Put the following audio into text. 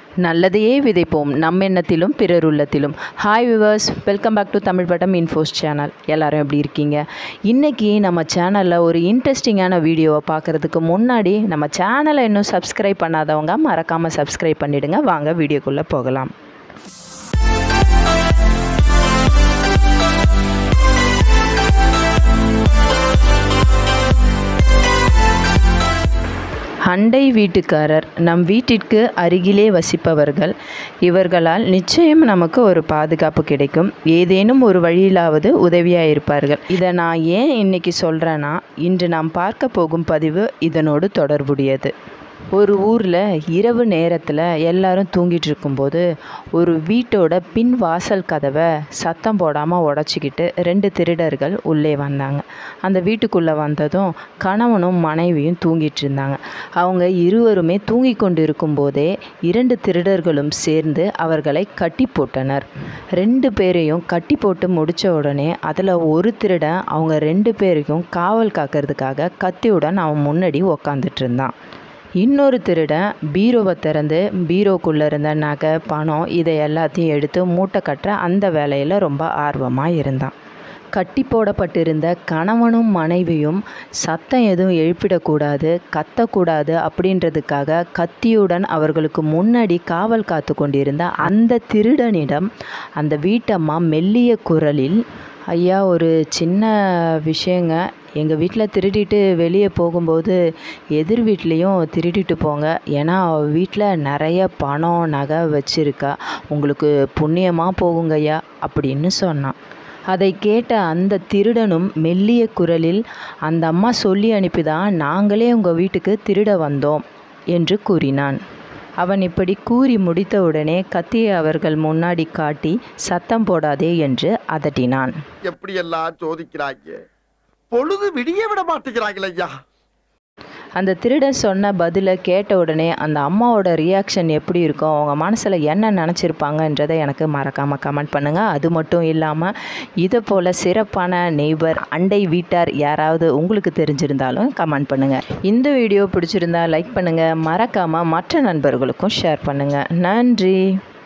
நல்லதையே விதைப்போம் நம் எண்ணத்திலும் பிறர் உள்ளத்திலும் hi viewers welcome back to Tamil Pattam infos channel எல்லாரும் எப்படி இருக்கீங்க இன்றைக்கி நம்ம சேனலில் ஒரு இன்ட்ரெஸ்டிங்கான வீடியோவை பார்க்குறதுக்கு முன்னாடி நம்ம சேனலை இன்னும் சப்ஸ்கிரைப் பண்ணாதவங்க மறக்காமல் சப்ஸ்கிரைப் பண்ணிவிடுங்க வாங்க வீடியோக்குள்ளே போகலாம் அண்டை வீட்டுக்காரர் நம் வீட்டிற்கு அருகிலே வசிப்பவர்கள் இவர்களால் நிச்சயம் நமக்கு ஒரு பாதுகாப்பு கிடைக்கும் ஏதேனும் ஒரு வழியிலாவது உதவியாக இருப்பார்கள் இதை நான் ஏன் இன்னைக்கு சொல்கிறேன்னா இன்று நாம் பார்க்க போகும் பதிவு இதனோடு தொடர்புடையது ஒரு ஊரில் இரவு நேரத்தில் எல்லாரும் தூங்கிட்டு இருக்கும்போது ஒரு வீட்டோட பின் வாசல் கதவை சத்தம் போடாமல் உடச்சிக்கிட்டு ரெண்டு திருடர்கள் உள்ளே வந்தாங்க அந்த வீட்டுக்குள்ளே வந்ததும் கணவனும் மனைவியும் தூங்கிட்டு இருந்தாங்க அவங்க இருவருமே தூங்கி கொண்டு இருக்கும்போதே இரண்டு திருடர்களும் சேர்ந்து அவர்களை கட்டி போட்டனர் ரெண்டு பேரையும் கட்டி போட்டு முடித்த உடனே அதில் ஒரு திருடன் அவங்க ரெண்டு பேரையும் காவல் காக்கிறதுக்காக கத்தியுடன் அவன் முன்னாடி உக்காந்துட்டு இருந்தான் இன்னொரு திருடன் பீரோவை திறந்து பீரோக்குள்ளே இருந்த நகை பணம் இதை எல்லாத்தையும் எடுத்து மூட்டை கட்டுற அந்த வேலையில் ரொம்ப ஆர்வமாக இருந்தான் கட்டி போடப்பட்டிருந்த கணவனும் மனைவியும் சத்தம் எதுவும் எழுப்பிடக்கூடாது கத்தக்கூடாது அப்படின்றதுக்காக கத்தியுடன் அவர்களுக்கு முன்னாடி காவல் காத்து கொண்டிருந்த அந்த திருடனிடம் அந்த வீட்டம்மா மெல்லிய குரலில் ஐயா ஒரு சின்ன விஷயங்க எங்கள் வீட்டில் திருடிட்டு வெளியே போகும்போது எதிர் வீட்லேயும் திருடிட்டு போங்க ஏன்னா அவள் வீட்டில் நிறைய பணம் நகை வச்சுருக்கா உங்களுக்கு புண்ணியமாக போகுங்கய்யா அப்படின்னு சொன்னான் அதை கேட்ட அந்த திருடனும் மெல்லிய குரலில் அந்த அம்மா சொல்லி அனுப்பிதான் நாங்களே உங்கள் வீட்டுக்கு திருட வந்தோம் என்று கூறினான் அவன் இப்படி கூறி முடித்தவுடனே கத்தியை அவர்கள் முன்னாடி காட்டி சத்தம் போடாதே என்று அதட்டினான் எப்படி எல்லாம் சோதிக்கிறாங்க பொழுது விடிய விட மாட்டேங்கிறாங்களே ஐயா அந்த திருடன் சொன்ன பதிலை கேட்ட உடனே அந்த அம்மாவோட ரியாக்ஷன் எப்படி இருக்கும் அவங்க மனசில் என்ன நினச்சிருப்பாங்கன்றதை எனக்கு மறக்காமல் கமெண்ட் பண்ணுங்கள் அது மட்டும் இல்லாமல் இதை போல் சிறப்பான நெய்பர் அண்டை வீட்டார் யாராவது உங்களுக்கு தெரிஞ்சிருந்தாலும் கமெண்ட் பண்ணுங்கள் இந்த வீடியோ பிடிச்சிருந்தா லைக் பண்ணுங்கள் மறக்காமல் மற்ற நண்பர்களுக்கும் ஷேர் பண்ணுங்கள் நன்றி